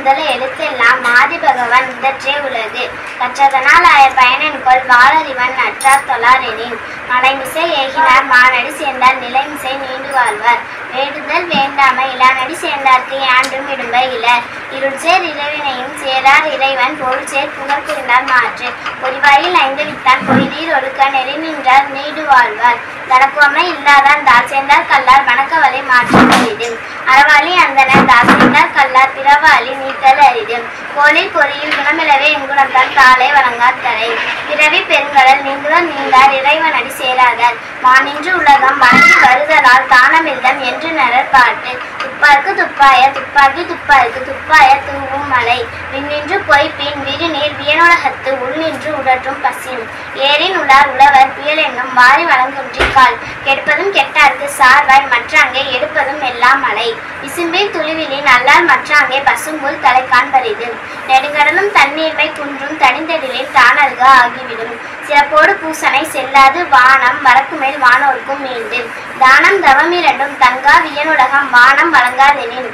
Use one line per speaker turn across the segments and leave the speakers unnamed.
முதல எழுத்தெல்லாம் ஆதி பகவான் முதற்றே உலகு கற்றதனால் ஆய பயனன்கொள் வாழறிவன் நற்றார் தொழாரெனின் மலைமிசை ஏகினார் மானடி சேர்ந்தார் நிலைமிசை நீண்டு வாழ்வார் வேண்டுதல் வேண்டாமை இளானடி சேர்ந்தார்க்கு யாண்டும் இடும்ப இல இருள் சேர் இறைவனையும் சேரார் இறைவன் பொருள் சேர் புனர் புரிந்தார் மாற்று பொறிவாயில் ஐந்து வித்தான் பொய்தீர் ஒழுக்க நெறி நின்றார் நீடு வாழ்வார் தனப்புவமை இல்லாதான் தால் சேர்ந்தார் கல்லார் வணக்கவலை மாற்றம் அரிது அறவாளி அந்தனர் தால் சேர்ந்தார் கல்லார் பிறவாளி நீத்தல் அரிது கோலில் பொறியில் குணமிலவே எங்குணத்தான் தாளை வழங்கார் தலை பிறவி பெருங்கடல் நீங்குதல் நீந்தார் இறைவனடி சேராதார் மானின்று உலகம் வணங்கி வருதலால் தானமில்தம் என்று நரர் பாட்டு துப்பார்க்கு துப்பாய துப்பாக்கி துப்பாருக்கு துப்பாய தூவும் மலை விண்ணின்று பொய்ப்பின் விருநீர் வியனுலகத்து உள்நின்று உடற்றும் பசின் ஏரின் உலார் உழவர் புயல் என்னும் வாரி வழங்குன்றி கால் கெடுப்பதும் கெட்டார்க்கு சார்வாய் மற்றாங்கே எடுப்பதும் எல்லாம் மலை விசும்பில் துளிவிலின் அல்லால் மற்றாங்கே பசும்புல் தலை காண்பரிது நெடுங்கடலும் தண்ணீர்மை குன்றும் தடிந்தெழிலில் தானல்க ஆகிவிடும் சிறப்போடு பூசனை செல்லாது வானம் வரக்கு மேல் வானோர்க்கும் மீண்டு தானம் தவம் இரண்டும் தங்கா வியனுலகம் வானம் வழங்காதெனின்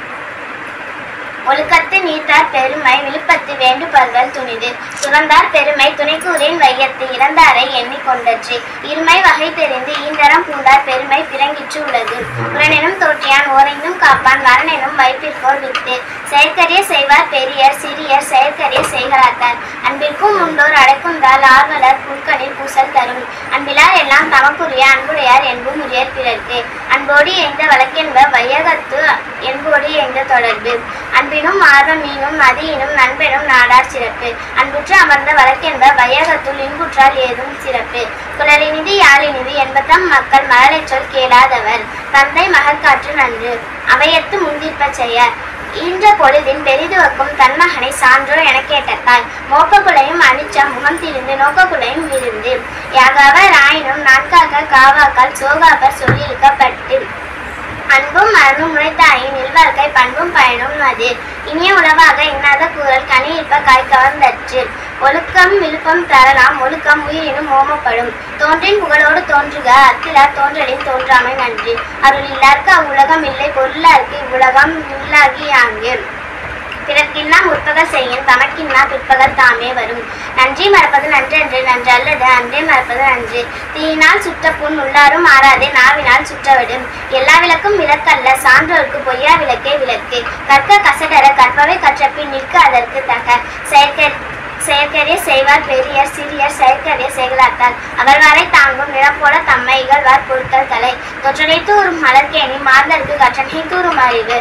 ஒழுக்கத்து நீத்தார் பெருமை விழுப்பத்து வேண்டு பல்வல் துணிது துறந்தார் பெருமை துணைக்கூறின் வையத்து இறந்தாரை எண்ணிக்கொண்டற்று இருமை வகை தெரிந்து ஈந்தரம் பூண்டார் பெருமை பிறங்கிற்று உள்ளது உரனெனும் தோற்றியான் ஓரைந்தும் காப்பான் வரனெனும் வைப்பிற்கோர் வித்து செயற்கரிய செய்வார் பெரியர் சிறியர் செயற்கரிய செய்களாத்தார் அன்பிற்கும் உண்டோர் அடைக்குந்தால் ஆர்வலர் புல்கனில் பூசல் தரும் அன்பிலார் எல்லாம் தமக்குரிய அன்புடையார் என்பும் உரியர் பிறர்க்கு அன்போடு எந்த வழக்கென்ப வையகத்து என்போடு எந்த தொடர்பு அன்பினும் ஆர்வம் மீனும் மதியினும் நண்பெனும் நாடார் சிறப்பு அன்புற்று அமர்ந்த வழக்கென்ப வையகத்துள் இன்புற்றால் ஏதும் சிறப்பு குழலினிது யாழினிது என்பதம் மக்கள் மழலைச் சொல் கேளாதவர் தந்தை மகற்காற்று நன்று அவையத்து முந்திற்ப செய்ய ஈன்ற பொழுதின் பெரிதுவக்கும் தன் மகனை சான்றோ என கேட்டத்தால் மோக்கக்குலையும் அனிச்சம் முகம் திரிந்து நோக்கக்குலையும் விருந்து யாகாவர் ஆயினும் நாட்காக காவாக்கால் சோகாப்பர் சொல்லியிருக்கப்பட்டு அன்பும் மரணும் முளைத்தாயின் இல்வாழ்க்கை பண்பும் பயனும் அது இனிய உணவாக இன்னாத கூறல் கனியிற்ப காய் கவர்ந்தற்று ஒழுக்கம் விழுப்பம் தரலாம் ஒழுக்கம் உயிரினும் ஓமப்படும் தோன்றின் புகழோடு தோன்றுக அத்திலார் தோன்றலின் தோன்றாமை நன்றி அருள் இல்லார்க்கு அவ்வுலகம் இல்லை பொருளார்க்கு இவ்வுலகம் இல்லாகி ஆங்கு பிறர்க்கின்னா முற்பகல் செய்யும் தமக்கின்னா பிற்பகல் தாமே வரும் நன்றி மறப்பது நன்றன்று நன்று அல்லது அன்றே மறப்பது நன்று தீயினால் சுட்ட புண் உள்ளாரும் ஆறாதே நாவினால் சுற்றவிடும் எல்லா விளக்கும் விளக்கல்ல சான்றோர்க்கு பொய்யா விளக்கே விளக்கு கற்க கசடர கற்பவை கற்றபின் நிற்க அதற்கு தக செயற்கை செயற்கரிய செய்வார் பெரியர் சிறியர் செயற்கரிய செயலாத்தார் அவர்வாரை தாங்கும் நிறம் போல தம்மை இகழ்வார் பொருட்கள் தலை தொற்றனை தூறும் மலர்கேணி மாந்தருக்கு கற்றனை தூறும் அறிவு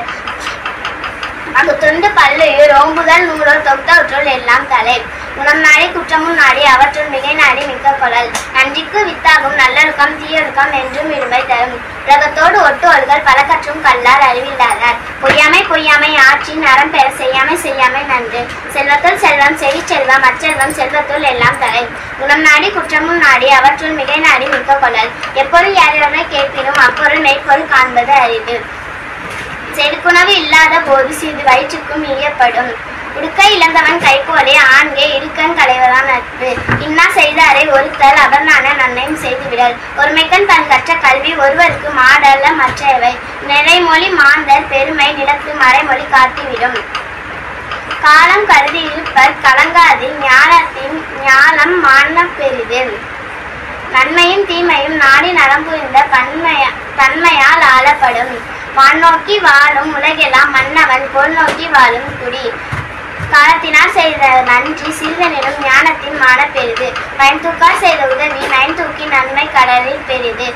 அங்கு தொண்டு பல்லுயிர் ஓம்புதல் நூறோர் தொக்தவற்றுள் எல்லாம் தலை குணம் நாடி குற்றமும் நாடி அவற்றுள் மிகை நாடி மிக்க கொழல் நன்றிக்கு வித்தாகும் நல்லொழுக்கம் தீயொழுக்கம் என்றும் இடுமை தரும் உலகத்தோடு ஒட்டு ஒழுகல் பல கற்றும் கல்லார் அறிவில்லாதார் பொய்யாமை பொய்யாமை ஆற்றின் அறம் பெற செய்யாமை செய்யாமை நன்று செல்வத்துள் செல்வம் செவி செல்வம் அச்செல்வம் செல்வத்துள் எல்லாம் தலை குணம் நாடி குற்றமும் நாடி அவற்றுள் மிகை நாடி மிக்க கொழல் எப்பொருள் யாரிடமே கேட்பினும் அப்பொருள் மெய்ப்பொருள் காண்பது அறிவு செருக்குணவு இல்லாத போது சிறிது வயிற்றுக்கும் ஈயப்படும் உடுக்க இழந்தவன் கைகோலே ஆண்கே இடுக்கண் களைவதான் நட்பு இன்னா செய்தாரை ஒருத்தல் அபர்ணான நன்மையும் செய்துவிடல் ஒருமைக்கண் தன் கற்ற கல்வி ஒருவருக்கு மாடல்ல மற்றவை நிறைமொழி மாந்தர் பெருமை நிலத்து மறைமொழி காட்டிவிடும் காலம் கருதி இருப்பர் கலங்காது ஞானத்தின் ஞானம் மான பெரிது நன்மையும் தீமையும் நாடி நலம் புரிந்த பன்மைய தன்மையால் ஆளப்படும் வானோக்கி வாழும் உலகெல்லாம் மன்னவன் பொல் நோக்கி வாழும் குடி காலத்தினால் செய்த நன்றி சிறிதனிலும் ஞானத்தின் மான பெரிது பயன் தூக்கால் செய்த உதவி நயன் தூக்கி நன்மை கடலில் பெரிது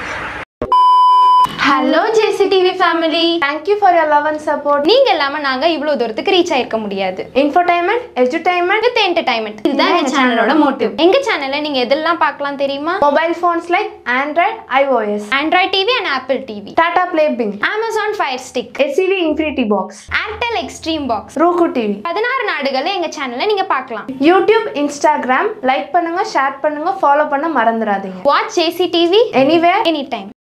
hello JC TV family
Thank you for your love and support.
நீங்க இல்லாம நாங்க இவ்வளவு தூரத்துக்கு ரீச் ஆயிருக்க முடியாது
Infotainment, edutainment,
வித் என்டர்டைன்மெண்ட் இதுதான் எங்க சேனலோட மோட்டிவ் எங்க சேனல்ல நீங்க எதெல்லாம் பார்க்கலாம் தெரியுமா
mobile phones like Android, iOS,
Android TV and Apple TV
Tata Play Bing,
Amazon fire stick
SCV Infinity Box,
Airtel Xstream box
Roku TV,
பதினாறு நாடுகள்ல எங்க சேனல்ல நீங்க பார்க்கலாம்
YouTube, Instagram, லைக் பண்ணுங்க ஷேர் பண்ணுங்க ஃபாலோ பண்ண மறந்துடாதீங்க
watch JC TV
anywhere
any time